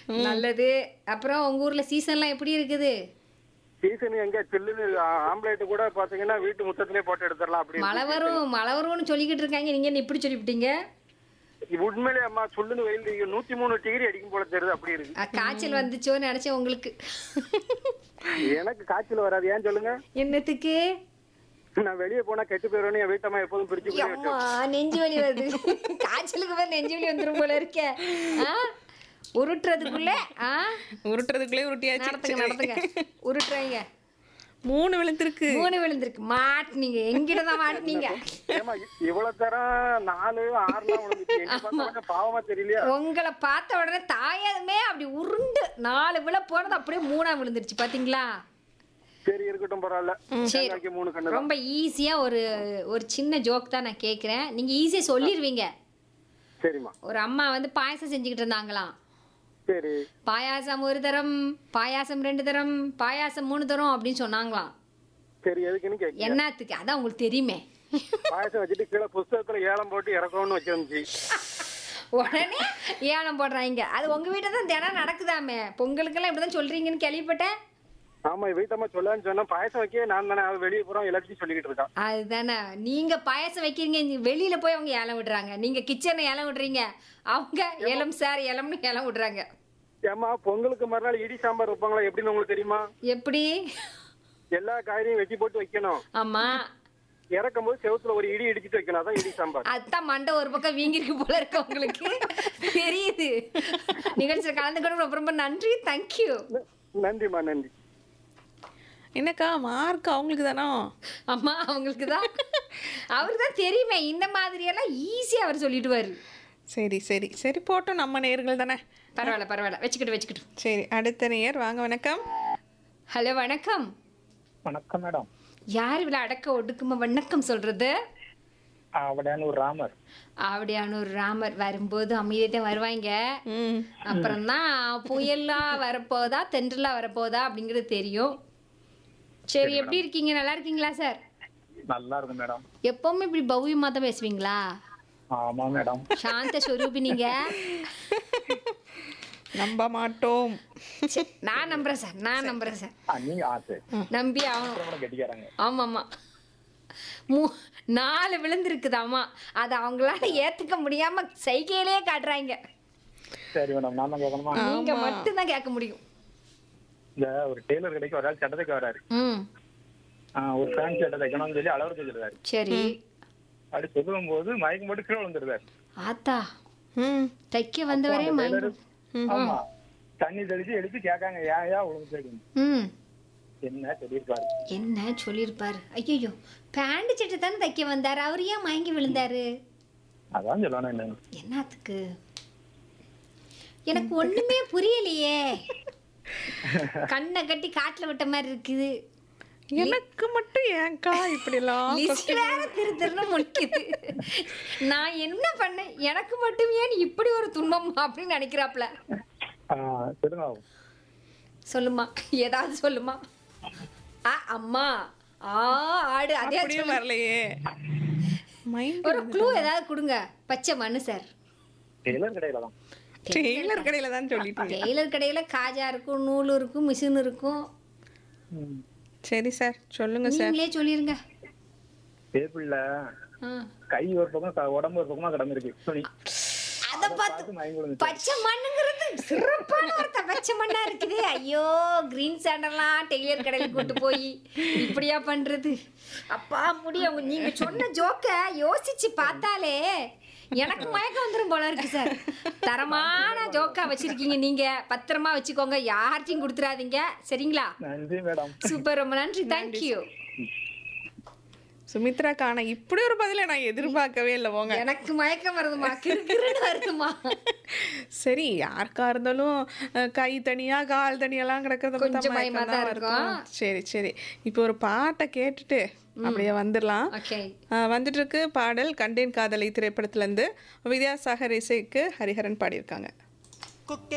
நல்லது அப்புறம் உங்க ஊர்ல சீசன்லாம் எப்படி இருக்குது சீசன் எங்க சில்லுன்னு ஆம்லேட் கூட பாத்தீங்கன்னா வீட்டு முத்தத்திலே போட்டு எடுத்துடலாம் அப்படி மழை வரும் மழை வரும்னு சொல்லிக்கிட்டு இருக்காங்க நீங்க என்ன இப்படி சொல்லிவிட்டீங்க இருக்கு. உண்மையிலே அம்மா சொல்லுன்னு வெயில் இருக்கு. நூத்தி மூணு டிகிரி அடிக்கும் போல தெரியுது அப்படி இருக்கு அஹ், காய்ச்சல் வந்துச்சோன்னு நினைச்சேன் உங்களுக்கு எனக்கு காய்ச்சல் வராது ஏன் சொல்லுங்க என்னத்துக்கு நான் வெளியே போனா கெட்டு போயிருவேன்னு என் வீட்டம்மா எப்போதும் பிரிச்சு அம்மா நெஞ்சு வலி வருது காய்ச்சலுக்கு பேர் நெஞ்சு வலி வந்துரும் போல இருக்க ஆ? உருட்டுறதுக்குள்ள ஆ உருட்டுறதுக்குள்ளே உருட்டியாச்சு நடத்துங்க நடத்துங்க உருட்டுறீங்க மூணு விழுந்திருக்கு மூணு விழுந்திருக்கு மாட்டினீங்க எங்கிட்ட தான் மாட்டினீங்க ஏமா இவ்வளவு தரம் நாலு ஆறுலாம் விழுந்துச்சு எங்க பார்த்தா கொஞ்சம் பாவமா தெரியலையா உங்களை பார்த்த உடனே தாயதுமே அப்படி உருண்டு நாலு விழ போனது அப்படியே மூணா விழுந்துருச்சு பாத்தீங்களா சரி இருக்கட்டும் பரவாயில்ல சரி தேங்காய்க்கு மூணு கண்ணு ரொம்ப ஈஸியா ஒரு ஒரு சின்ன ஜோக் தான் நான் கேட்குறேன் நீங்க ஈஸியா சொல்லிடுவீங்க சரிம்மா ஒரு அம்மா வந்து பாயாசம் செஞ்சுக்கிட்டு இருந்தாங்களாம் சரி பாயாசம் ஒரு தரம் பாயாசம் ரெண்டு தரம் பாயாசம் மூணு தரம் அப்படின்னு சொன்னாங்களாம் சரி எதுக்குன்னு கேட்க என்னத்துக்கு அதான் உங்களுக்கு தெரியுமே பாயசம் வச்சுட்டு கீழே புஸ்தகத்துல ஏலம் போட்டு இறக்கணும்னு வச்சிருந்துச்சு உடனே ஏலம் போடுறாங்க அது உங்க வீட்டை தான் தினம் நடக்குதாமே பொங்கலுக்கெல்லாம் இப்படிதான் சொல்றீங்கன்னு கேள்விப்பட்டேன் ஆமா வீட்டம்மா சொல்லான்னு சொன்னா பாயசம் வைக்க நான் தானே அவ வெளியே போறோம் எல்லாத்தையும் சொல்லிக்கிட்டு இருக்கான் அதுதானே நீங்க பாயாசம் வைக்கிறீங்க இங்க வெளியில போய் அவங்க ஏலம் விடுறாங்க நீங்க கிச்சனை ஏலம் விடுறீங்க அவங்க ஏலம் சார் ஏலம்னு ஏலம் விடுறாங்க ஏமா பொங்கலுக்கு மறுநாள் இடி சாம்பார் வைப்பாங்களா எப்படின்னு உங்களுக்கு தெரியுமா எப்படி எல்லா காய்கறியும் வெட்டி போட்டு வைக்கணும் ஆமா இறக்கும் போது செவுத்துல ஒரு இடி இடிச்சிட்டு வைக்கணும் அதான் இடி சாம்பார் அதான் மண்டை ஒரு பக்கம் வீங்கிருக்கு போல இருக்கு உங்களுக்கு தெரியுது நிகழ்ச்சியில் கலந்துக்கணும் ரொம்ப ரொம்ப நன்றி தேங்க்யூ நன்றிம்மா நன்றி என்னக்கா மார்க் அவங்களுக்கு தானோ அம்மா அவங்களுக்கு தான் அவருக்கு தான் தெரியுமே இந்த மாதிரியெல்லாம் ஈஸியாக அவர் சொல்லிடுவாரு சரி சரி சரி போட்டோம் நம்ம நேர்கள் தானே பரவாயில்ல பரவாயில்ல வச்சுக்கிட்டு வச்சுக்கிட்டு சரி அடுத்த நேயர் வாங்க வணக்கம் ஹலோ வணக்கம் வணக்கம் மேடம் யார் இவ்வளோ அடக்க ஒடுக்குமா வணக்கம் சொல்றது அவடான ஒரு ராமர் அப்படியான ஒரு ராமர் வரும்போது அமைதியாக வருவாங்க ம் அப்புறம் தான் புயலா வரப்போதா தென்றலா வரப்போதா அப்படிங்கிறது தெரியும் சரி எப்படி இருக்கீங்க நல்லா இருக்கீங்களா சார் நல்லா இருக்கும் மேடம் எப்பவுமே இப்படி பவ்யமா தான் பேசுவீங்களா ஆமா மேடம் சாந்த ஸ்வரூபி நீங்க நம்ப மாட்டோம் சரி, நான் நம்புறேன் சார் நான் நம்புறேன் சார் நீங்க ஆசை நம்பி ஆகணும் கெட்டிக்காரங்க ஆமா ஆமா மூ நாலு விழுந்திருக்குதாமா அதை அவங்களால ஏத்துக்க முடியாம சைகையிலே காட்டுறாங்க சரி மேடம் நான் தான் கேட்கணுமா நீங்க மட்டும்தான் கேட்க முடியும் இந்த ஒரு டெய்லர் கடைக்கு ஒரு ஆள் சட்டத்துக்கு வராரு ம் ஆஹ் ஒரு பேண்ட் சட்டை தைக்கணும்னு சொல்லி அளவு சொல்லிடுறாரு சரி அப்படி சொல்லும் போது மயக்கம் போட்டு கீழே விழுந்துருந்தாரு ஆத்தா ம் தைக்க வந்தவரே மயங்கும் ஆமா தண்ணி தெளிச்சு எடுத்து கேட்காங்க ஏன் ஏன் விழுந்து ம் என்ன சொல்லியிருப்பாரு என்ன சொல்லியிருப்பாரு ஐயோ பேண்ட் சட்டை தானே தைக்க வந்தாரு அவர் ஏன் மயங்கி விழுந்தாரு அதான் சொல்லணும் என்ன என்னத்துக்கு எனக்கு ஒண்ணுமே புரியலையே கண்ணை கட்டி காட்டுல விட்ட மாதிரி இருக்குது எனக்கு மட்டும் ஏன்க்கா இப்படிலாம் லிஸ்ட் வேற திரு திருன்னு முடிக்குது நான் என்ன பண்ணேன் எனக்கு மட்டும் ஏன் இப்படி ஒரு துன்பம் அப்படின்னு நினைக்கிறாப்ல சொல்லுங்க சொல்லுமா ஏதாவது சொல்லுமா ஆ அம்மா ஆ ஆடு அதே அப்படியும் வரலையே மைண்ட் ஒரு க்ளூ ஏதாவது கொடுங்க பச்சை மண்ணு சார் டெய்லர் கடையில தான் டெய்லர் கடையில தான் சொல்லிட்டீங்க டெய்லர் கடையில காஜா இருக்கும் நூல் இருக்கும் மிஷின் இருக்கும் சரி சார் சொல்லுங்க சார் நீங்களே சொல்லிருங்க டேபிள்ல ஆ. கை ஒரு பக்கம் க- உடம்பு ஒரு பக்கமா கிடந்திருக்கு துணி அத பார்த்து மயங்கி விழுந்து பச்சை மண்ணுங்கிறது சிறப்பான ஒருத்த பச்சை மண்ணா இருக்குது ஐயோ கிரீன் சாண்டெல்லாம் டெய்லர் கடையில் கூட்டு போய் இப்படியா பண்றது அப்பா முடியும் நீங்க சொன்ன ஜோக்க யோசிச்சு பார்த்தாலே எனக்கு மயக்கம் வந்துரும் போல இருக்கு சார் தரமான ஜோக்கா வச்சிருக்கீங்க நீங்க பத்திரமா வச்சுக்கோங்க யார்ட்டையும் கொடுத்துறாதீங்க சரிங்களா நன்றி மேடம் சூப்பர் ரொம்ப நன்றி தேங்க்யூ சுமித்ராக்கா ஆனா இப்படி ஒரு பதிலை நான் எதிர்பார்க்கவே இல்லை போங்க எனக்கு மயக்கம் வருதுமா கிறுகிறுன்னு வருதுமா சரி யாருக்கா இருந்தாலும் அஹ், கை தனியா கால் தனியெல்லாம் கிடக்கிறத பார்த்தா கொஞ்சம் பயமா மயக்கம் தான் தான் இருக்கும். இருக்கும் சரி சரி இப்போ ஒரு பாட்டை கேட்டுட்டு அப்படியே வந்துடலாம் ஓகே அஹ், வந்துட்டு இருக்கு பாடல் கண்டேன் காதலை திரைப்படத்துல இருந்து வித்யாசாகர் இசைக்கு ஹரிஹரன் பாடியிருக்காங்க கொக்கே